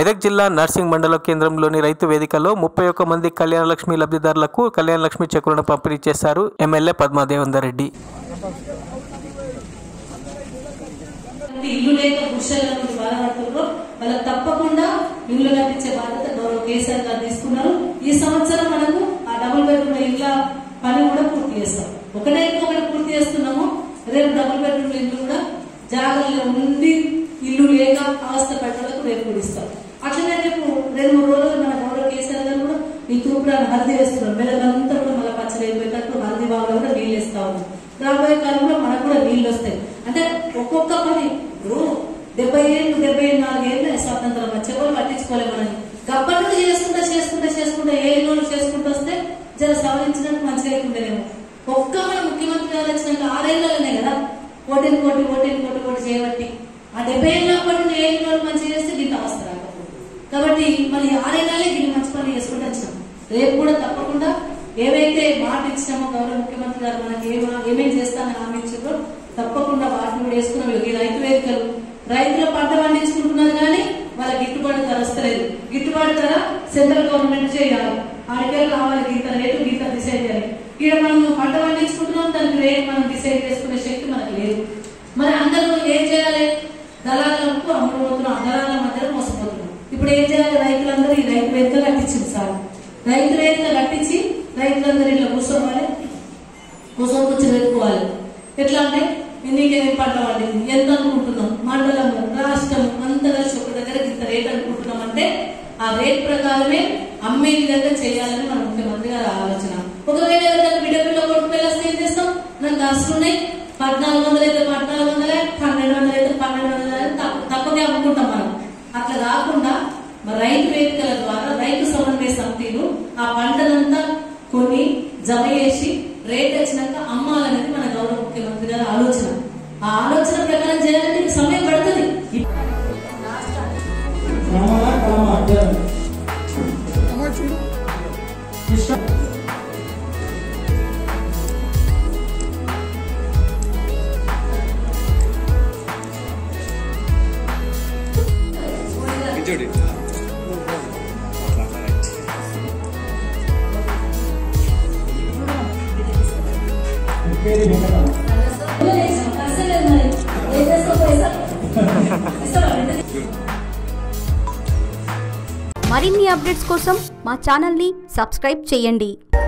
మెదక్ జిల్లా నర్సింగ్ మండల కేంద్రంలోని రైతు వేదికలో ముప్పై ఒక్క మంది కళ్యాణ లక్ష్మి లబ్ధిదారులకు కళ్యాణ లక్ష్మి చెక్కులను పంపిణీ చేశారు ఎమ్మెల్యే పద్మాదేవేందర్ రెడ్డి ఇల్లు లేక పురుషుల నుంచి బాధపడుతున్నారో వాళ్ళకి తప్పకుండా ఇల్లు కట్టించే బాధ్యత గౌరవ కేసీఆర్ గారు తీసుకున్నారు ఈ సంవత్సరం మనకు ఆ డబుల్ బెడ్రూమ్ ఇళ్ళ పని కూడా పూర్తి చేస్తాం ఒకటే ఒకటి పూర్తి చేస్తున్నాము రేపు డబుల్ బెడ్రూమ్ ఇల్లు కూడా జాగ్రత్తలో ఉండి ఇల్లు లేక అవస్థ పెట్టడానికి రేపు కూడా ఇస్తాం అట్లనే రేపు రెండు మూడు రోజులు మన గౌరవ కేసీఆర్ గారు కూడా ఈ తూపురాన్ని హల్దీ వేస్తున్నారు మెదకంతా కూడా మళ్ళీ పచ్చడి అయిపోయేటట్టు హల్దీ బాగా కూడా నీళ్ళు వేస్తా ఉన్నాం రాబోయే కాలంలో మనకు కూడా నీళ్ళు వస్తాయి అంటే ఒక్కొక్క పని ఇప్పుడు డెబ్బై ఏళ్ళు డెబ్బై నాలుగు ఏళ్ళు స్వాతంత్రం వచ్చే వాళ్ళు పట్టించుకోలే మనని గప్పటి నుండి చేసుకుంటా చేసుకుంటా చేసుకుంటా ఏ ఇల్లు చేసుకుంటూ వస్తే జర సవరించినట్టు మంచిగా అయిపోయిందేమో ఒక్క మన ముఖ్యమంత్రి గారు వచ్చినాక ఆరేళ్ళనే కదా ఓటిని కోటి ఓటిని కోటి కోటి చేయబట్టి ఆ డెబ్బై ఏళ్ళప్పటి నుండి ఏ ఇల్లు మంచిగా చేస్తే దీంట్లో అవస్థ రాకపోతే కాబట్టి మళ్ళీ ఆరేళ్ళే దీన్ని మంచి పని చేసుకుంటూ వచ్చినాం రేపు కూడా తప్పకుండా ఏవైతే మాట ఇచ్చామో గౌరవ ముఖ్యమంత్రి గారు మనకి ఏమ ఏమేమి చేస్తానని హామీ ఇచ్చారో తప్పకుండా వాటిని కూడా వేసుకున్నాం ఈ రైతు వేదికలు రైతులు పంట పండించుకుంటున్నారు కానీ వాళ్ళ గిట్టుబాటు ధర వస్తలేదు గిట్టుబాటు ధర సెంట్రల్ గవర్నమెంట్ చేయాలి ఆడికే కావాలి గీత రేటు గీత డిసైడ్ చేయాలి ఇక్కడ మనం పంట పండించుకుంటున్నాం దానికి రేట్ మనం డిసైడ్ చేసుకునే శక్తి మనకు లేదు మరి అందరూ ఏం చేయాలి దళాలకు అమ్ముడుపోతున్నాం దళాల మధ్య మోసపోతున్నాం ఇప్పుడు ఏం చేయాలి రైతులందరూ ఈ రైతు వేదిక కట్టించింది సార్ రైతు వేదిక కట్టించి రైతులందరూ ఇలా కూర్చోవాలి కూర్చొని కూర్చొని పెట్టుకోవాలి ఎట్లా అంటే నీకేమి పంట పండింది ఎంత అనుకుంటున్నాం మండలం రాష్ట్రం అంతా కలిసి ఒక దగ్గర ఇంత రేట్ అనుకుంటున్నాం అంటే ఆ రేట్ ప్రకారమే అమ్మే విధంగా చేయాలని మన ముఖ్యమంత్రి గారి ఆలోచన ఒకవేళ ఎవరికైనా బిడ్డ పిల్ల కొడుకు పిల్ల వస్తే ఏం చేస్తాం నాకు ఖర్చులు ఉన్నాయి పద్నాలుగు వందలు అయితే పద్నాలుగు వందలే పన్నెండు వందలు అయితే పన్నెండు వందలు అయితే తప్ప- తప్పదే అమ్ముకుంటాం మనం అట్లా కాకుండా మరి రైతు వేదికల ద్వారా రైతు సమన్వయ సమితిలు ఆ పంటనంతా కొని జమ చేసి రేట్ వచ్చినాక అమ్మాలనేది మన గౌరవ ముఖ్యమంత్రి గారి ఆలోచన ఆ ఆలోచన ప్రకారం చేయాలంటే మీకు సమయం పడుతుంది రామాలా కలమా జరం కృష్ణ పేరు వెంకటమ్మ అసలేదు మరి ఏం చేస్తావు పైసా ఇస్తావా? మరిన్ని అప్డేట్స్ కోసం మా ఛానల్ని సబ్స్క్రైబ్ చేయండి